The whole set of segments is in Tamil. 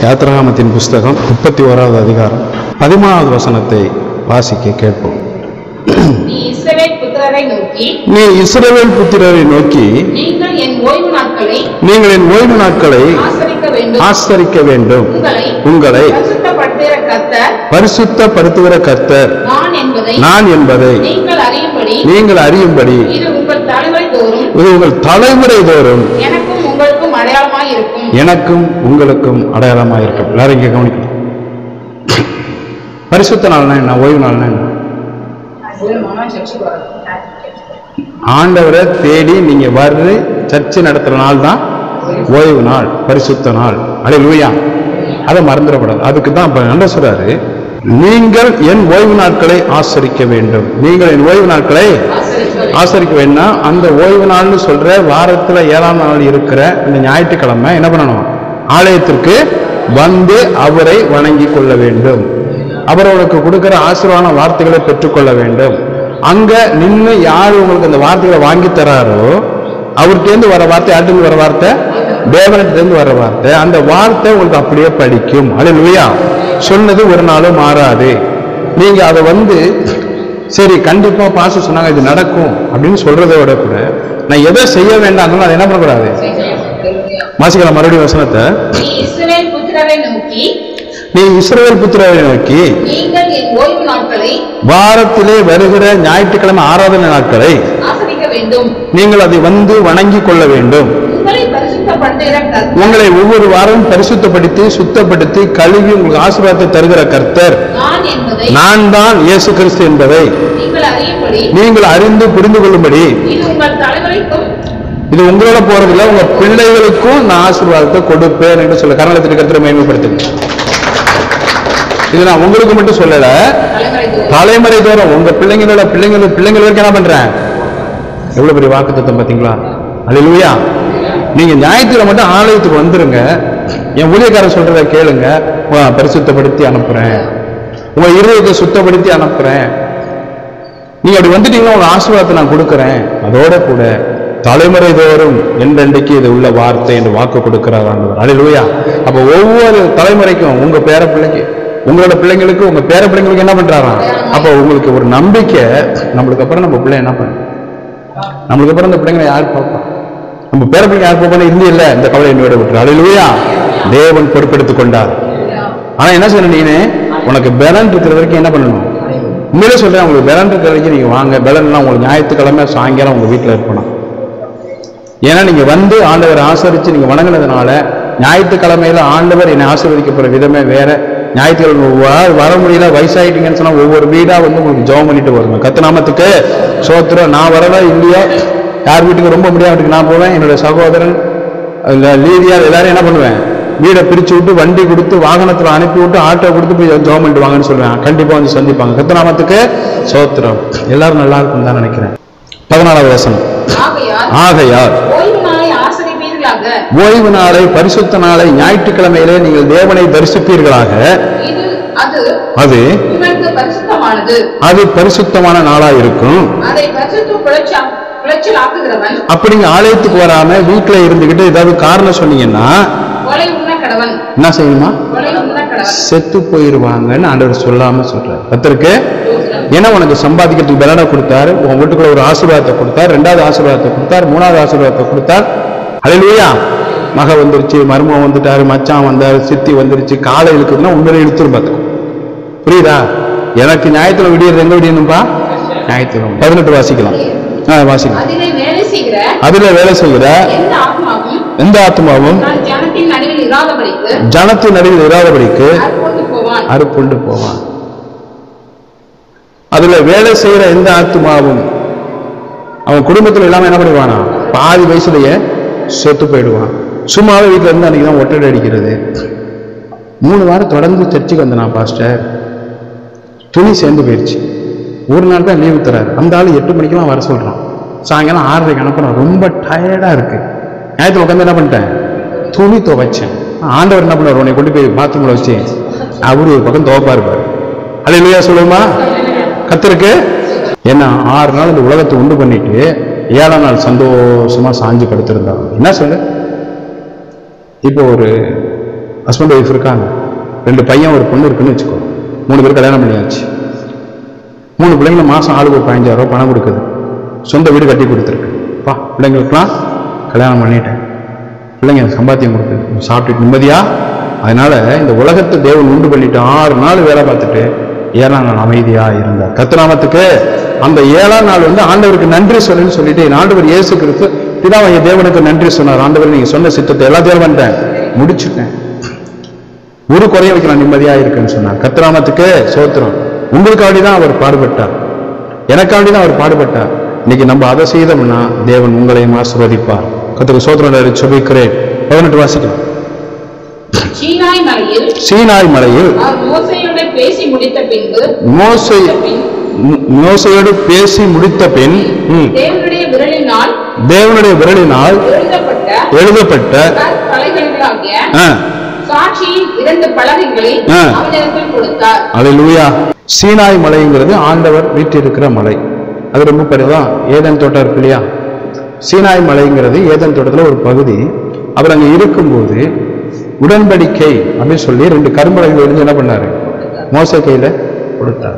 யாத்திராகமத்தின் புஸ்தகம் முப்பத்தி ஓராவது அதிகாரம் பதிமூணாவது வசனத்தை வாசிக்க கேட்போம் நீ இஸ்ரவேல் புத்திரரை நோக்கி நீ இஸ்ரவேல் புத்திரரை நோக்கி நீங்கள் என் ஓய்வு நாட்களை நீங்கள் என் ஓய்வு நாட்களை ஆசரிக்க வேண்டும் ஆசரிக்க வேண்டும் உங்களை உங்களை பரிசுத்தப்படுத்துகிற கர்த்தர் பரிசுத்தப்படுத்துகிற கர்த்தர் நான் என்பதை நான் என்பதை நீங்கள் அறியும்படி நீங்கள் அறியும்படி இது உங்கள் தலைமுறை தோறும் இது உங்கள் தலைமுறை தோறும் எனக்கும் உங்களுக்கும் அடையாளமாய் இருக்கும் எனக்கும் உங்களுக்கும் அடையாளமாக இருக்கும் எல்லாரும் இங்கே கவனிக்கணும் பரிசுத்த நாள்னா என்ன ஓய்வு நாள்னா என்ன ஆண்டவரை தேடி நீங்க வர்று சர்ச்சு நடத்துற நாள் தான் ஓய்வு நாள் பரிசுத்த நாள் அடே லூயா அதை மறந்துடக்கூடாது அதுக்கு தான் இப்ப என்ன சொல்றாரு நீங்கள் என் ஓய்வு நாட்களை ஆசரிக்க வேண்டும் நீங்கள் என் ஓய்வு நாட்களை ஆசரிக்க வேணும்னா அந்த ஓய்வு நாள்னு சொல்ற வாரத்துல ஏழாம் நாள் இருக்கிற இந்த ஞாயிற்றுக்கிழமை என்ன பண்ணணும் ஆலயத்திற்கு வந்து அவரை வணங்கி கொள்ள வேண்டும் அவர் உங்களுக்கு கொடுக்கிற ஆசீர்வாத வார்த்தைகளை பெற்றுக்கொள்ள வேண்டும் அங்க நின்று யார் உங்களுக்கு அந்த வார்த்தைகளை வாங்கி தராரோ அவர்கிட்டேருந்து வர வார்த்தை யார்கிட்ட வர வார்த்தை தேவனிடத்திலிருந்து வர வார்த்தை அந்த வார்த்தை உங்களுக்கு அப்படியே படிக்கும் அல்லேலூயா சொன்னது ஒரு நாளும் மாறாது நீங்க அதை வந்து சரி கண்டிப்பா பாச சொன்னாங்க இது நடக்கும் அப்படின்னு சொல்றதை விட கூட நான் எதை செய்ய வேண்டாம் அதை என்ன பண்ணக்கூடாது மாசிக்கலாம் மறுபடியும் வசனத்தை நீ இஸ்ரவேல் புத்திரரை நோக்கி நீ இஸ்ரவேல் புத்திரரை நோக்கி நீங்கள் என் ஓய்வு நாட்களை வாரத்திலே வருகிற ஞாயிற்றுக்கிழமை ஆராதனை நாட்களை ஆசரிக்க வேண்டும் நீங்கள் அதை வந்து வணங்கி கொள்ள வேண்டும் உங்களை பரிசுத்தப்படுத்துகிற கர்த்தர் உங்களை ஒவ்வொரு வாரமும் பரிசுத்தப்படுத்தி சுத்தப்படுத்தி கழுவி உங்களுக்கு ஆசீர்வாதத்தை தருகிற கர்த்தர் நான் என்பதை நான் தான் இயேசு கிறிஸ்து என்பதை நீங்கள் அறியும்படி நீங்கள் அறிந்து புரிந்து கொள்ளும்படி இது உங்கள் தலைவரைக்கும் இது உங்களோட போறதில்ல உங்க பிள்ளைகளுக்கும் நான் ஆசீர்வாதத்தை கொடுப்பேன் என்று சொல்ல கரணத்திற்கு கருத்து மேன்மைப்படுத்துங்க இது நான் உங்களுக்கு மட்டும் சொல்லல தலைமுறை தோறும் தலைமுறை தோறும் உங்க பிள்ளைங்களோட பிள்ளைங்களோட பிள்ளைங்கள் வரைக்கும் என்ன பண்றேன் எவ்வளவு பெரிய வாக்குத்தத்தம் பாத்தீங்களா அல்லேலூயா நீங்க ஞாயிற்றுல மட்டும் ஆலயத்துக்கு வந்துருங்க என் ஊழியக்காரன் சொல்றத கேளுங்க உங்களை நான் பரிசுத்தப்படுத்தி அனுப்புறேன் உங்க இருதயத்தை சுத்தப்படுத்தி அனுப்புறேன் நீங்க அப்படி வந்துட்டீங்கன்னா உங்க ஆசீர்வாதத்தை நான் கொடுக்குறேன் அதோட கூட தலைமுறை தோறும் என்றென்றைக்கு இது உள்ள வார்த்தை என்று வாக்கு கொடுக்கிறார் ஆண்டவர் அல்லேலூயா அப்ப ஒவ்வொரு தலைமுறைக்கும் உங்க பேர பிள்ளைக்கு உங்களோட பிள்ளைங்களுக்கு உங்க பேர பிள்ளைங்களுக்கு என்ன பண்றாராம் அப்ப உங்களுக்கு ஒரு நம்பிக்கை நம்மளுக்கு அப்புறம் நம்ம பிள்ளை என்ன பண்ணும் நம்மளுக்கு அப்புறம் இந்த பிள்ளைங்களை யார் பார்ப்பா நம்ம பேர பிள்ளைங்க யார் பார்ப்பான்னு இருந்து இல்ல இந்த கவலை என்னோட விட்டுரு அல்லேலூயா தேவன் பொறுப்பெடுத்துக் கொண்டார் ஆனா என்ன செய்யணும் நீனு உனக்கு பலன் இருக்கிற வரைக்கும் என்ன பண்ணணும் உண்மையிலே சொல்றேன் உங்களுக்கு பலன் இருக்கிற வரைக்கும் நீங்க வாங்க பலன்லாம் உங்களுக்கு ஞாயிற்றுக்கிழமை சாயங்காலம் உங்க வீட்டுல இருக்கணும் ஏன்னா நீங்க வந்து ஆண்டவர் ஆசரிச்சு நீங்க வணங்கினதுனால ஞாயிற்றுக்கிழமையில ஆண்டவர் என்னை ஆசீர்வதிக்க போற விதமே வேற ஞாயிற்றுக்கிழமை வ- வர முடியல வயசாயிட்டீங்கன்னு சொன்னா ஒவ்வொரு வீடா வந்து உங்களுக்கு ஜெபம் பண்ணிட்டு வருங்க கத்துநாமத்துக்கு சோத்திரம் நான் வரல இல்லையா யார் வீட்டுக்கு ரொம்ப முடியாம இருக்கு நான் போவேன் என்னோட சகோதரன் இல்ல லீதியா எல்லாரும் என்ன பண்ணுவேன் வீடை பிரிச்சு விட்டு வண்டி கொடுத்து வாகனத்துல அனுப்பி விட்டு ஆட்டோ கொடுத்து போய் ஜெபம் பண்ணிட்டு வாங்கன்னு சொல்லுவேன் கண்டிப்பா வந்து சந்திப்பாங்க கத்துநாமத்துக்கு சோத்திரம் எல்லாரும் நல்லா இருக்கும் தான் நினைக்கிறேன் பதினாலாவது வசனம் ஆகையால் ஆகையால் ஓய்வு நாளை ஆசரிப்பீர்களாக ஓய்வு நாளை பரிசுத்த நாளை ஞாயிற்றுக்கிழமையிலே நீங்கள் தேவனை தரிசிப்பீர்களாக இது அது அது உங்களுக்கு பரிசுத்தமானது அது பரிசுத்தமான நாளா இருக்கும் அதை பரிசுத்த குலைச்சா குலைச்சலாக்குகிறவன் அப்படிங்க ஆலயத்துக்கு வராம வீட்டுல இருந்துகிட்டு ஏதாவது காரணம் சொன்னீங்கன்னா கொலை உண்ண கடவன் என்ன செய்யணுமா கொலை உண்ண கடவன் செத்து போயிருவாங்கன்னு ஆண்டவர் சொல்லாம சொல்றாரு கத்தருக்கு ஏன்னா உனக்கு சம்பாதிக்கிறதுக்கு பலனை கொடுத்தாரு உன் வீட்டுக்குள்ள ஒரு ஆசீர்வாதத்தை கொடுத்தார் ரெண்டாவது ஆசீர்வாதத்தை கொடுத்தார் மூணாவது ஆசீர்வாதத்தை கொடுத்தார் அலையிலுயா மக வந்துருச்சு மருமகன் வந்துட்டாரு மச்சான் வந்தாரு சித்தி வந்துருச்சு காலை இழுக்குதுன்னா உண்மையில இழுத்துரும் பார்த்துக்கோ புரியுதா எனக்கு ஞாயிற்றுல விடியறது எங்க விடியணும்பா ஞாயிற்றுக்கிழமை பதினெட்டு வாசிக்கலாம் ஆ வாசிக்கலாம் அதிலே வேலை செய்கிற அதுல வேலை செய்கிற எந்த ஆத்மாவும் எந்த ஆத்மாவும் நான் ஜனத்தின் நடுவில் இராதபடிக்கு ஜனத்தின் நடுவில் இராதபடிக்கு அற்புண்டு போவான் அறுப்புண்டு போவான் அதுல வேலை செய்யற எந்த ஆத்மாவும் அவன் குடும்பத்துல இல்லாம என்ன பண்ணிடுவானா பாதி வயசுலயே செத்து போயிடுவான் சும்மாவே வீட்டுல இருந்து அன்னைக்கு தான் ஒட்டடை அடிக்கிறது மூணு வாரம் தொடர்ந்து சர்ச்சுக்கு வந்தேன் நான் பாஸ்டர் துணி சேர்ந்து போயிடுச்சு ஒரு நாள் தான் லீவு தராரு அந்த ஆள் எட்டு மணிக்கெல்லாம் வர சொல்றான் சாயங்காலம் ஆறரைக்கு அனுப்புறான் ரொம்ப டயர்டா இருக்கு ஞாயிற்று உட்காந்து என்ன பண்ணிட்டேன் துணி துவைச்சேன் ஆண்டவர் என்ன பண்ணுவார் உன்னை கொண்டு போய் பாத்ரூம்ல வச்சு அவரு ஒரு பக்கம் துவைப்பா இருப்பாரு அல்ல இல்லையா சொல்லுமா கத்திருக்கு ஏன்னா ஆறு நாள் இந்த உலகத்தை உண்டு பண்ணிட்டு ஏழாம் நாள் சந்தோஷமா சாஞ்சு படுத்திருந்தாங்க என்ன சொல்லு இப்போ ஒரு ஹஸ்பண்ட் ஒய்ஃப் இருக்காங்க ரெண்டு பையன் ஒரு பொண்ணு இருக்குன்னு வச்சுக்கோ மூணு பேர் கல்யாணம் பண்ணியாச்சு மூணு பிள்ளைங்கள மாதம் ஆளுக்கு ஒரு பதினஞ்சாயிரம் ரூபாய் பணம் கொடுக்குது சொந்த வீடு கட்டி கொடுத்துருக்கு பா பிள்ளைங்களுக்குலாம் கல்யாணம் பண்ணிட்டேன் பிள்ளைங்க சம்பாத்தியம் கொடுக்குது சாப்பிட்டுட்டு நிம்மதியா அதனால இந்த உலகத்தை தேவன் உண்டு பண்ணிட்டு ஆறு நாள் வேலை பார்த்துட்டு ஏழாம் நாள் அமைதியா இருந்தார் கத்துநாமத்துக்கு அந்த ஏழாம் நாள் வந்து ஆண்டவருக்கு நன்றி சொல்லுன்னு சொல்லிட்டு என் ஆண்டவர் இயேசு கிறிஸ்து பிதாவாகிய தேவனுக்கு நன்றி சொன்னார் ஆண்டவர் நீங்க சொன்ன சித்தத்தை எல்லாத்தையும் பண்ணிட்டேன் முடிச்சுட்டேன் ஒரு குறைய வைக்கலாம் நிம்மதியா இருக்குன்னு சொன்னார் கத்திராமத்துக்கு சோத்திரம் உங்களுக்காண்டி தான் அவர் பாடுபட்டார் எனக்காண்டி தான் அவர் பாடுபட்டார் இன்னைக்கு நம்ம அதை செய்தோம்னா தேவன் உங்களையும் ஆசீர்வதிப்பார் கத்துக்கு சோத்திரம் சொல்லிக்கிறேன் பதினெட்டு வாசிக்கலாம் சீனாய் மலையில் சீனாய் மலையில் அவர் மோசையுடன் பேசி முடித்த பின்பு மோசை பின் மோ- மோசையோடு பேசி முடித்த பின் ம், தேவனுடைய விரலினால் தேவனுடைய விரலினால் எழுதப்பட்ட எழுதப்பட்ட கற்பலகைகளாகிய ஆ, சாட்சியின் இரண்டு பலகைகளை ஆ. அவனிடத்தில் கொடுத்தார் அல்லேலூயா சீனாய் மலைங்கிறது ஆண்டவர் வீற்றிருக்கிற மலை அது ரொம்ப பெரியதான் ஏதன் தோட்டம் இருக்கு இல்லையா சீனாய் மலைங்கிறது ஏதன் தோட்டத்தில் ஒரு பகுதி அவர் அங்கே இருக்கும்போது உடன்படிக்கை அப்படின்னு சொல்லி ரெண்டு கரும்பலகைகள் எழுந்து என்ன பண்ணாரு மோச கையில கொடுத்தார்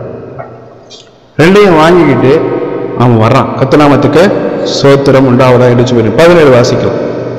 ரெண்டையும் வாங்கிக்கிட்டு அவன் வர்றான் கத்துநாமத்துக்கு சோத்திரம் உண்டாவதா எடுத்து போயிரு பதினேழு வாசிக்கலாம்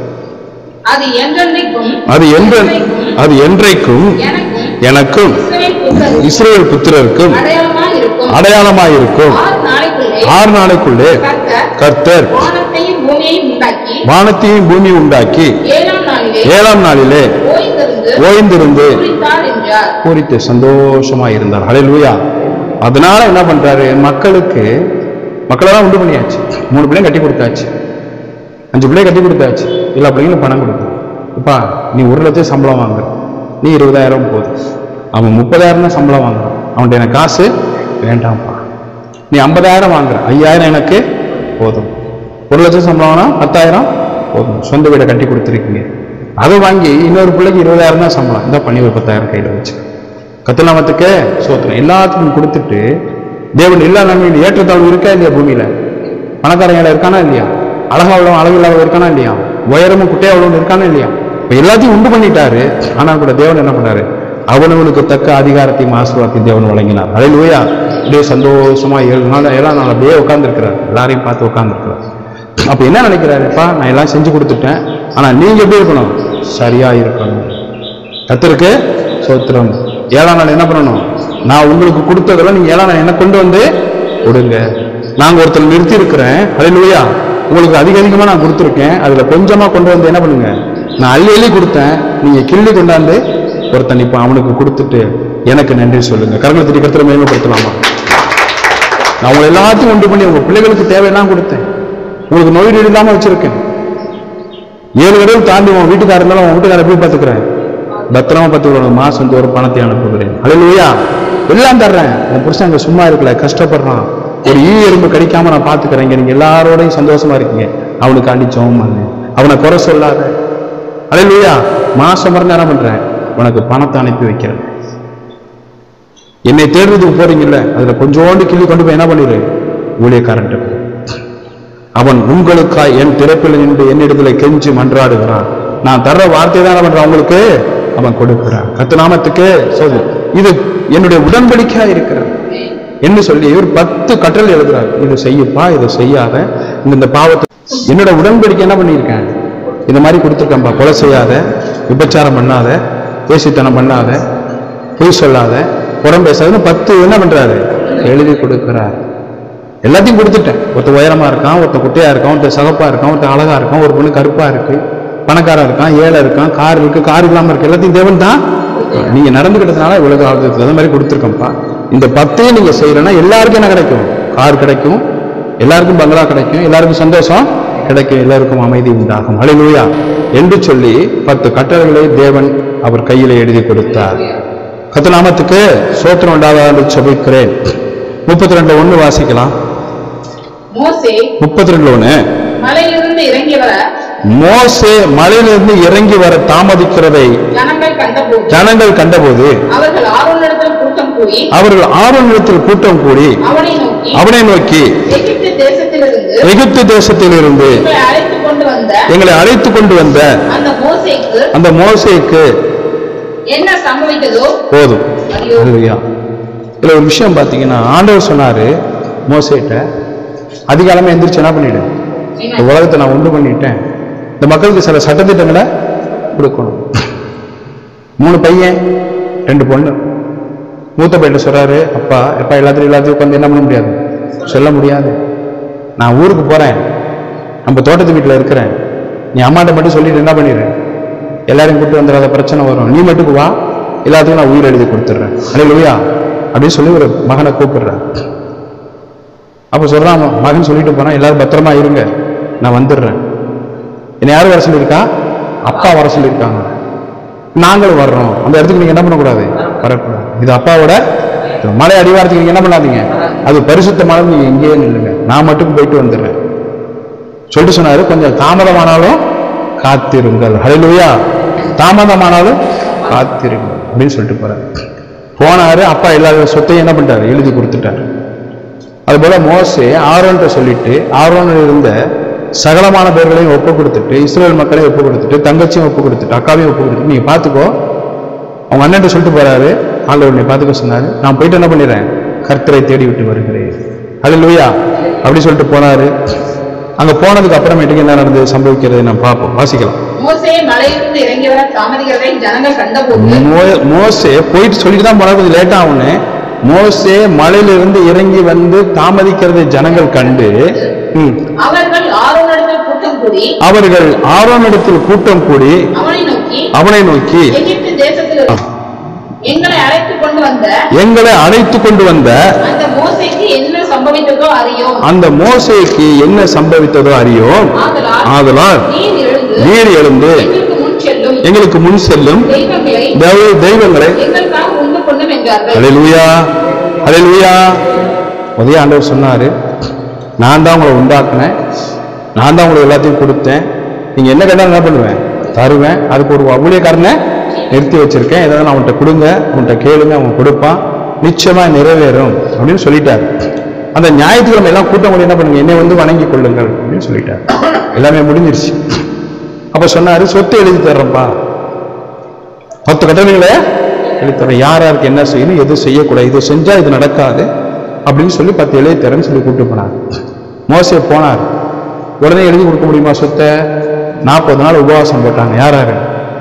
அது என்றென்றைக்கும் அது என்ற அது என்றைக்கும் எனக்கும் எனக்கும் இஸ்ரவேல் புத்திரருக்கும் இஸ்ரேல் புத்திரருக்கும் அடையாளமாய் இருக்கும் அடையாளமாயிருக்கும் ஆறு நாளைக்குள்ளே ஆறு நாளைக்குள்ளே கர்த்தர் கர்த்தர் வானத்தையும் பூமியையும் உண்டாக்கி வானத்தையும் பூமி உண்டாக்கி ஏழாம் நாளிலே ஏழாம் நாளிலே ஓய்ந்திருந்து ஓய்ந்திருந்து குறித்தார் என்றார் பூரித்து சந்தோஷமா இருந்தார் ஹalleluya அதனால என்ன பண்றாரு மக்களுக்கு மக்களெல்லாம் உண்டு பண்ணியாச்சு மூணு பிள்ளைங்க கட்டி கொடுத்தாச்சு அஞ்சு பிள்ளைய கட்டி கொடுத்தாச்சு எல்லா பிள்ளைங்களும் பணம் கொடுத்து இப்பா நீ ஒரு லட்சம் சம்பளம் வாங்குற நீ இருபதாயிரம் போதும் அவன் முப்பதாயிரம் தான் சம்பளம் வாங்குறான் அவன்கிட்ட எனக்கு காசு வேண்டாம்ப்பா நீ ஐம்பதாயிரம் வாங்குற ஐயாயிரம் எனக்கு போதும் ஒரு லட்சம் சம்பளம் வாங்கினா பத்தாயிரம் போதும் சொந்த வீடை கட்டி கொடுத்துருக்கீங்க அதை வாங்கி இன்னொரு பிள்ளைக்கு இருபதாயிரம் தான் சம்பளம் இந்த பண்ணி ஒரு பத்தாயிரம் கையில் வச்சு கத்தநாமத்துக்கு சோத்திரம் எல்லாத்துக்கும் கொடுத்துட்டு தேவன் எல்லா நன்மையும் ஏற்றத்தாழ்வு இருக்கா இல்லையா பூமியில பணக்காரங்க இருக்கானா இல்லையா அழகா உள்ளவன் அழகு இல்லாத இருக்கானா இல்லையா உயரமும் குட்டையா உள்ளவன் இருக்கானா இல்லையா இப்ப எல்லாத்தையும் உண்டு பண்ணிட்டாரு ஆனா கூட தேவன் என்ன பண்ணாரு அவனவனுக்கு தக்க அதிகாரத்தையும் ஆசீர்வாதத்தையும் தேவன் வழங்கினார் அலையிலுயா அப்படியே சந்தோஷமா ஏழு நாள் ஏழாம் நாள் அப்படியே உட்கார்ந்துருக்கிறார் எல்லாரையும் பார்த்து உட்கார்ந்துருக்கிறார் அப்ப என்ன நினைக்கிறாருப்பா நான் எல்லாம் செஞ்சு கொடுத்துட்டேன் ஆனா நீங்க எப்படி இருக்கணும் சரியா இருக்கணும் கத்திருக்கு சோத்திரம் ஏழாம் நாள் என்ன பண்ணணும் நான் உங்களுக்கு கொடுத்ததெல்லாம் நீங்க ஏழாம் நாள் என்ன கொண்டு வந்து கொடுங்க நாங்க ஒருத்தர் நிறுத்தி இருக்கிறேன் அலையிலுயா உங்களுக்கு அதிக அதிகமா நான் கொடுத்துருக்கேன் அதுல கொஞ்சமா கொண்டு வந்து என்ன பண்ணுங்க நான் அள்ளி அள்ளி கொடுத்தேன் நீங்க கிள்ளி கொண்டாந்து ஒருத்தன் இப்ப அவனுக்கு கொடுத்துட்டு எனக்கு நன்றி சொல்லுங்க கரங்களை தட்டி கருத்துல மேம்படுத்தலாமா நான் உங்களை எல்லாத்தையும் உண்டு பண்ணி உங்க பிள்ளைகளுக்கு தேவையெல்லாம் கொடுத்தேன் உங்களுக்கு நோய் நொடி இல்லாம வச்சிருக்கேன் ஏழு தடவை தாண்டி உன் வீட்டுக்காரர் இருந்தாலும் உன் வீட்டுக்காரர் எப்படி பார்த்துக்கிறேன் பத்திரமா பார்த்துக்கிறோம் மாசம் தோறும் பணத்தை அனுப்புகிறேன் அலையிலுயா எல்லாம் தர்றேன் உன் புருஷன் அங்க சும்மா இருக்கல கஷ்டப்படுறான் ஒரு ஈ எறும்பு கடிக்காம நான் பார்த்துக்கிறேன் இங்க நீங்க எல்லாரோடையும் சந்தோஷமா இருக்கீங்க அவனுக்காண்டி ஜெபம் பண்ணு அவனை குறை சொல்லாத அலையிலுயா மாசம் மறந்து என்ன பண்றேன் உனக்கு பணத்தை அனுப்பி வைக்கிறேன் என்னை தேடுறதுக்கு போறீங்கல்ல அதுல கொஞ்சோண்டு கிள்ளி கொண்டு போய் என்ன பண்ணிடு ஊழியக்காரன்ட்டு கொடு. அவன் உங்களுக்காய் என் திறப்பில் நின்று என்னிடத்துல கெஞ்சி மன்றாடுகிறான் நான் தர்ற வார்த்தை தான் என்ன பண்றான் உங்களுக்கு அவன் கொடுக்கிறான் கத்துநாமத்துக்கு சொல்லு இது என்னுடைய உடன்படிக்கையா இருக்கிறான் என்று சொல்லி ஒரு பத்து கட்டளை எழுதுறாரு இது செய்யப்பா இதை செய்யாத இந்த இந்த பாவத்தை என்னோட உடன்படிக்கை என்ன பண்ணியிருக்கேன் இந்த மாதிரி கொடுத்துருக்கேன்ப்பா கொலை செய்யாத விபச்சாரம் பண்ணாத பேசித்தனம் பண்ணாத பொய் சொல்லாத புறம் பேசாதுன்னு பத்து என்ன பண்றாரு எழுதி கொடுக்கிறார் எல்லாத்தையும் கொடுத்துட்டேன் ஒருத்தன் உயரமா இருக்கான் ஒருத்தன் குட்டையா இருக்கான் ஒருத்தன் சகப்பா இருக்கான் ஒருத்தன் அழகா இருக்கான் ஒரு பொண்ணு கருப்பா இருக்கு பணக்காரன் இருக்கான் ஏழை இருக்கான் கார் இருக்கு கார் இல்லாம இருக்கு எல்லாத்தையும் தேவன் தான் நீங்க நடந்துக்கிட்டதுனால இவ்வளவு காலத்துக்கு அந்த மாதிரி கொடுத்துருக்கோம்ப்பா இந்த பத்தையும் நீங்க செய்யலைன்னா எல்லாருக்கும் என்ன கிடைக்கும் கார் கிடைக்கும் எல்லாருக்கும் பங்களா கிடைக்கும் எல்லாருக்கும் சந்தோஷம் கிடைக்கும் எல்லாருக்கும் அமைதி உண்டாகும் அலையிலூயா என்று சொல்லி பத்து கட்டளைகளை தேவன் அவர் கையில எழுதி கொடுத்தார் கத்தநாமத்துக்கு சோத்திரம் உண்டாவதா என்று சொல்லிக்கிறேன் முப்பத்தி ரெண்டு ஒண்ணு வாசிக்கலாம் மோசே முப்பத்தி ரெண்டு ஒண்ணு மலையிலிருந்து இறங்கி வர மோசே மலையிலிருந்து இறங்கி வர தாமதிக்கிறதை ஜனங்கள் கண்டபோது ஜனங்கள் கண்டபோது அவர்கள் ஆரோனிடத்தில் கூட்டம் கூடி அவர்கள் ஆரோனிடத்தில் கூட்டம் கூடி அவனை நோக்கி அவனை நோக்கி எகிப்து தேசத்திலிருந்து எகிப்து தேசத்திலிருந்து எங்களை அழைத்து கொண்டு வந்த எங்களை அழைத்து கொண்டு வந்த அந்த மோசேக்கு அந்த மோசேக்கு என்ன சம்பவித்ததோ போதும் ஐயோ. ஹalleluya இதுல ஒரு விஷயம் பார்த்தீங்கன்னா ஆண்டவர் சொன்னாரு மோசேட்ட அதிகாலமே எந்திரிச்சு என்ன பண்ணிடு இந்த உலகத்தை நான் உண்டு பண்ணிட்டேன் இந்த மக்களுக்கு சில சட்டத்திட்டங்களை கொடுக்கணும் மூணு பையன் ரெண்டு பொண்ணு மூத்த பையன் சொல்றாரு அப்பா எப்பா எல்லாத்தையும் எல்லாத்தையும் உட்காந்து என்ன பண்ண முடியாது சொல்ல முடியாது நான் ஊருக்கு போறேன் நம்ம தோட்டத்து வீட்டில் இருக்கிறேன் நீ அம்மாட்ட மட்டும் சொல்லிட்டு என்ன பண்ணிடு எல்லாரையும் கூப்பிட்டு வந்துடாத பிரச்சனை வரும் நீ மட்டுக்கு வா எல்லாத்துக்கும் நான் உயிர் எழுதி கொடுத்துட்றேன் அல்லையா அப்படின்னு சொல்லி ஒரு மகனை கூப்பிடுறேன் அப்போ சொல்றான் அவன், மகன் சொல்லிட்டு போறான் எல்லாரும் பத்திரமா இருங்க நான் வந்துடுறேன் என்னை யாரும் வர சொல்லியிருக்கா அப்பா வர சொல்லியிருக்காங்க நாங்களும் வர்றோம் அந்த இடத்துக்கு நீங்க என்ன பண்ணக்கூடாது வரக்கூடாது இது அப்பாவோட இது மலை அடிவாரத்துக்கு நீங்க என்ன பண்ணாதீங்க அது பரிசுத்தமானது நீங்க இங்கேயே நில்லுங்க நான் மட்டும் போயிட்டு வந்துடுறேன் சொல்லிட்டு சொன்னாரு கொஞ்சம் தாமதமானாலும் காத்திருங்கள் ஹalleluya தாமதமானாலும் காத்திருங்கள் அப்படின்னு சொல்லிட்டு போறாரு போனாரு அப்பா எல்லா சொத்தையும் என்ன பண்ணிட்டாரு எழுதி கொடுத்துட்டாரு அதுபோல மோசே ஆரோன்ட்ட சொல்லிட்டு ஆரோனில் இருந்த சகலமான பேர்களையும் ஒப்பு கொடுத்துட்டு இஸ்ரேல் மக்களையும் ஒப்பு கொடுத்துட்டு தங்கச்சியும் ஒப்பு கொடுத்துட்டு அக்காவையும் ஒப்பு கொடுத்துட்டு நீங்க பாத்துக்கோ அவங்க அண்ணன் சொல்லிட்டு போறாரு ஆண்டவர் நீ பாத்துக்க சொன்னாரு நான் போயிட்டு என்ன பண்ணிடுறேன் கர்த்தரை தேடி விட்டு வருகிறேன் அது லூயா அப்படி சொல்லிட்டு போனாரு அங்க போனதுக்கு அப்புறமேட்டுக்கு என்ன நடந்தது சம்பவிக்கிறது நான் பார்ப்போம் வாசிக்கலாம் மோசே மலையிலிருந்து இறங்கி வர தாமதிக்கிறதை ஜனங்கள் கண்டபோது மோ- மோசே போயிட்டு சொல்லிட்டு தான் போனா கொஞ்சம் லேட் ஆகும்னு மோசே மலையிலிருந்து இறங்கி வந்து தாமதிக்கிறதை ஜனங்கள் கண்டு ம், அவர்கள் ஆரோனிடத்தில் கூட்டம் கூடி அவர்கள் ஆரோனிடத்தில் கூட்டம் கூடி அவனை நோக்கி அவனை நோக்கி எகிப்து தேசத்தில் எங்களை அழைத்துக் கொண்டு வந்த எங்களை அழைத்து கொண்டு வந்த அந்த மோசேக்கு என்ன சம்பவித்ததோ அறியோம் அந்த மோசேக்கு என்ன சம்பவித்ததோ அறியோம் ஆதலால் ஆதலால் நீர் எழுந்து நீர் எழுந்து எங்களுக்கு முன் செல்லும் எங்களுக்கு முன் செல்லும் தெய்வங்களை தெய்வ- தெய்வங்களை எங்களுக்காக உண்டு கொண்டும் என்றார்கள் அலையலுயா அலையலுயா உதய ஆண்டவர் சொன்னாரு நான் தான் உங்களை உண்டாக்குனேன் நான் தான் உங்களுக்கு எல்லாத்தையும் கொடுத்தேன் நீங்க என்ன கேட்டாலும் என்ன பண்ணுவேன் தருவேன் அதுக்கு ஒரு ஊழியக்காரனை நிறுத்தி வச்சிருக்கேன் ஏதாவது அவன்கிட்ட கொடுங்க அவன்கிட்ட கேளுங்க அவன் கொடுப்பான் நிச்சயமா நிறைவேறும் அப்படின்னு சொல்லிட்டாரு அந்த ஞாயிற்றுக்கிழமை எல்லாம் கூட்டம் கூட என்ன பண்ணுங்க என்னை வந்து வணங்கி கொள்ளுங்கள் அப்படின்னு சொல்லிட்டாரு எல்லாமே முடிஞ்சிருச்சு அப்ப சொன்னாரு சொத்து எழுதி தர்றேன்ப்பா பத்து கட்டளைகளை எழுத்தறேன் யார் யாருக்கு என்ன செய்யணும் எது செய்யக்கூடாது இது செஞ்சா இது நடக்காது அப்படின்னு சொல்லி பத்து எழுதி தரேன்னு சொல்லி கூப்பிட்டு போனார் மோசே போனார் உடனே எழுதி கொடுக்க முடியுமா சொத்தை நாற்பது நாள் உபவாசம் போட்டாங்க யார் யாரு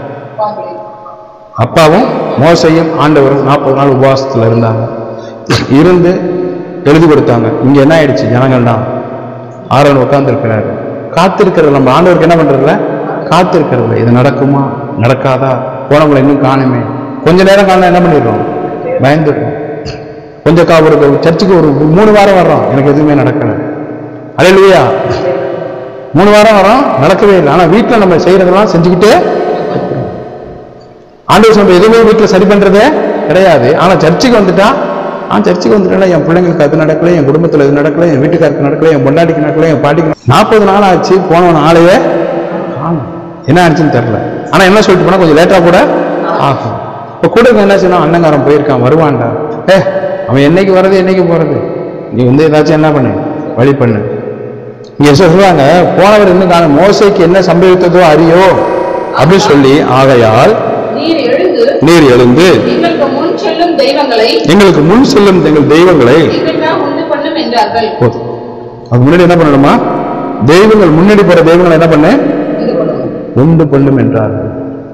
அப்பாவும் மோசையும் ஆண்டவரும் நாற்பது நாள் உபவாசத்துல இருந்தாங்க இருந்து எழுதி கொடுத்தாங்க இங்க என்ன ஆயிடுச்சு ஜனங்கள்லாம் ஆரோன் உட்கார்ந்து இருக்கிறாரு காத்திருக்கிறது நம்ம ஆண்டவருக்கு என்ன பண்றதுல காத்திருக்கிறது இது நடக்குமா நடக்காதா போனவங்களை இன்னும் காணுமே கொஞ்ச நேரம் காண என்ன பண்ணிடுறோம் பயந்துடுறோம் கொஞ்சம் கா ஒரு சர்ச்சுக்கு ஒரு மூணு வாரம் வர்றோம் எனக்கு எதுவுமே நடக்கல அலையிலுயா மூணு வாரம் வரோம் நடக்கவே இல்லை ஆனா வீட்டுல நம்ம செய்யறதெல்லாம் செஞ்சுக்கிட்டே இருக்கிறோம். ஆண்டவர் நம்ம எதுவுமே வீட்டுல சரி பண்றதே கிடையாது ஆனா சர்ச்சுக்கு வந்துட்டா நான் சர்ச்சுக்கு வந்துட்டேன் என் பிள்ளைங்களுக்கு அது நடக்கல என் குடும்பத்துல இது நடக்கல என் வீட்டுக்காருக்கு நடக்கல என் பொண்டாட்டிக்கு நடக்கல என் பாட்டிக்கு நாற்பது நாள் ஆச்சு போனவன் ஆளையே காணும் என்ன ஆச்சுன்னு தெரியல ஆனா என்ன சொல்லிட்டு போனா கொஞ்சம் லேட்டா கூட ஆகும் இப்ப கூட இருக்கவன் என்ன செய்யணும் அண்ணங்காரன் போயிருக்கான் வருவான்டா ஏ அவன் என்னைக்கு வர்றது என்னைக்கு போறது நீ வந்து ஏதாச்சும் என்ன பண்ணு வழி பண்ணு இங்க சொல்றாங்க போனவர் இன்னும் காணும் மோசைக்கு என்ன சம்பவித்ததோ அறியோ அப்படின்னு சொல்லி ஆகையால் நீர் எழுந்து நீர் எழுந்து எங்களுக்கு முன் செல்லும் தெய்வங்களை எங்களுக்கு முன் செல்லும் எங்கள் தெய்வங்களை எங்களுக்காக உண்டு பண்ணும் என்றார்கள் போதும் அது முன்னாடி என்ன பண்ணணுமா தெய்வங்கள் முன்னாடி போற தெய்வங்களை என்ன பண்ணு உண்டு பண்ணும் உண்டு பண்ணும் என்றார்கள்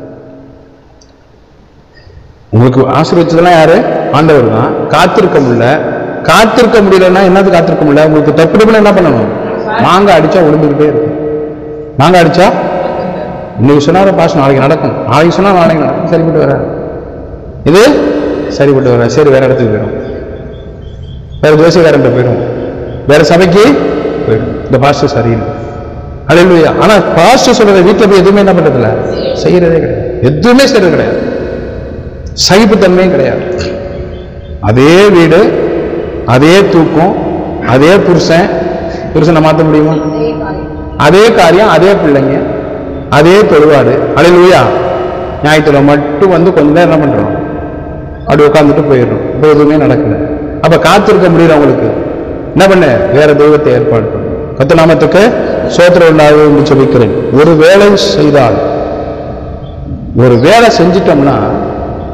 உங்களுக்கு ஆசீர்வச்சதெல்லாம் யாரு ஆண்டவர் தான் காத்திருக்க முடியல காத்திருக்க முடியலன்னா என்னது காத்திருக்க முடியல உங்களுக்கு தப்பு என்ன பண்ணணும் மாங்காய் அடிச்சா விழுந்துக்கிட்டே இருக்கும் மாங்காய் அடிச்சா இன்னைக்கு சொன்னாரு பாஸ் நாளைக்கு நடக்கும் நாளைக்கு சொன்னா நாளைக்கு நடக்கும் சரிப்பட்டு வர இது சரிப்பட்டு வர சரி வேற இடத்துக்கு போயிடும் வேற ஜோசியக்காரன்ட்ட போயிடும் வேற சபைக்கு போயிடும் இந்த பாஸ்டர் சரியில்லை அலையிலுயா ஆனா பாஸ்டர் சொல்றதை வீட்டுல போய் எதுவுமே என்ன பண்றதில்ல செய்யறதே கிடையாது எதுவுமே செய்யறது கிடையாது சகிப்புத்தன்மையும் கிடையாது அதே வீடு அதே தூக்கம் அதே புருஷன் புருஷனை மாத்த முடியுமா அதே காரியம் அதே பிள்ளைங்க அதே தொழுவாடு அலையிலுயா ஞாயிற்றுல மட்டும் வந்து கொஞ்ச நேரம் என்ன பண்றோம் அப்படி உட்காந்துட்டு போயிடுறோம் இப்போ எதுவுமே நடக்கல அப்ப காத்திருக்க முடியல உங்களுக்கு என்ன பண்ண வேற தெய்வத்தை ஏற்பாடு பண்ணு கத்த நாமத்துக்கு சோத்திரம் உண்டாகும் என்று சொல்லிக்கிறேன் ஒரு வேலை செய்தால் ஒரு வேலை செஞ்சிட்டோம்னா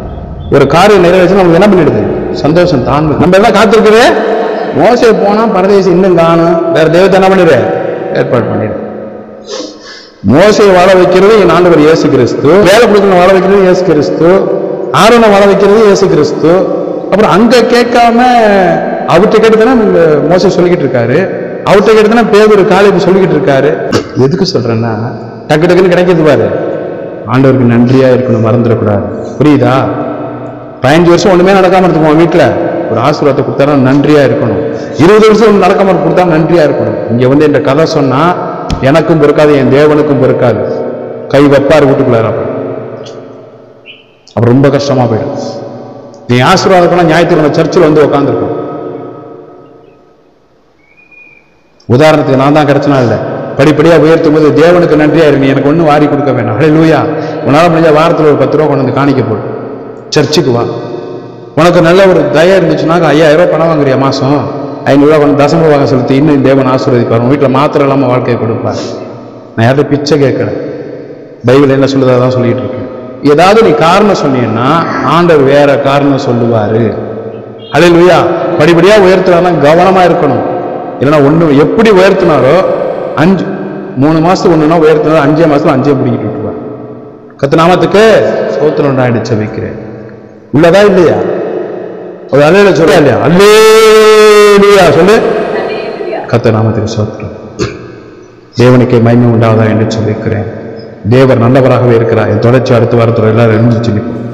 ஒரு காரியம் நிறைவேற்றி நமக்கு என்ன பண்ணிடுது சந்தோஷம் தான் நம்ம எல்லாம் காத்திருக்குது மோசே போனா பரதேசி இன்னும் காணும் வேற தெய்வத்தை என்ன பண்ணிடு ஏற்பாடு பண்ணிடு மோசையை வாழ வைக்கிறது என் ஆண்டவர் இயேசு கிறிஸ்து வேலை கொடுக்கணும் வாழ வைக்கிறது இயேசு கிறிஸ்து ஆரோனை வாழ வைக்கிறது இயேசு கிறிஸ்து அப்புறம் அங்க கேட்காம அவர்கிட்ட கேட்டு தானே மோசை சொல்லிக்கிட்டு இருக்காரு அவர்கிட்ட கேட்டு தானே பேதர் காலேஜ் சொல்லிக்கிட்டு இருக்காரு எதுக்கு சொல்றேன்னா டக்கு டக்குன்னு கிடைக்கிறது பாரு ஆண்டவருக்கு நன்றியா இருக்கணும் மறந்துடக்கூடாது புரியுதா பதினஞ்சு வருஷம் ஒண்ணுமே நடக்காம இருக்கும் வீட்டுல ஒரு ஆசீர்வாதத்தை கொடுத்தா நன்றியா இருக்கணும் இருபது வருஷம் ஒண்ணு நடக்காம கொடுத்தா நன்றியா இருக்கணும் இங்க வந்து என்ற கதை சொன்னா எனக்கும் பொறுக்காது என் தேவனுக்கும் பொறுக்காது கை வைப்பார் வீட்டுக்குள்ளார அப்ப. அப்புறம் ரொம்ப கஷ்டமா போயிடும் நீ ஆசீர்வாதம் பண்ணா ஞாயிற்றுக்கிழமை சர்ச்சில் வந்து உட்காந்துருக்கும் உதாரணத்துக்கு நான் தான் கிடைச்சனா இல்லை படிப்படியா உயர்த்தும் போது தேவனுக்கு நன்றியா இருக்கு நீ எனக்கு ஒன்றும் வாரி கொடுக்க வேணாம் ஹலே லூயா உன்னால முடிஞ்ச வாரத்தில் ஒரு பத்து ரூபா கொண்டு வந்து காணிக்க போடு சர்ச்சுக்கு வா உனக்கு நல்ல ஒரு தயா இருந்துச்சுன்னா ஐயாயிரம் ரூபாய் பணம் வாங்குறியா மாசம் ஐநூறுரூவா கொண்டு தசம வாங்க செலுத்தி இன்னும் தேவன் ஆசீர்வதிப்பார் உன் வீட்டில் மாத்திரம் இல்லாமல் வாழ்க்கையை கொடுப்பார் நான் யார்கிட்ட பிச்சை கேட்கல பைபிள் என்ன சொல்லுதோ அதான் சொல்லிட்டு இருக்கேன் ஏதாவது நீ காரணம் சொன்னீங்கன்னா ஆண்டவர் வேற காரணம் சொல்லுவாரு அலே லூயா படிப்படியா உயர்த்துறாருன்னா கவனமா இருக்கணும் இல்லைன்னா ஒண்ணு எப்படி உயர்த்தினாரோ அஞ்சு மூணு மாசத்துக்கு ஒண்ணுனா உயர்த்தினாரோ அஞ்சே மாசத்துல அஞ்சே பிடிக்கிட்டு விட்டுருவார் கத்து நாமத்துக்கு சோத்திரம் அடிச்ச வைக்கிறேன் உள்ளதா இல்லையா ஒரு அலையில சொல்றா இல்லையா அல்லேலூயா சொல்லு கத்த நாமத்துக்கு சோத்திரம் தேவனுக்கே மகிமை உண்டாவதா என்று சொல்லியிருக்கிறேன் தேவர் நல்லவராகவே இருக்கிறார் என் தொடர்ச்சி அடுத்த வாரத்தில் எல்லாரும் எழுந்து சொல்லிப்போம்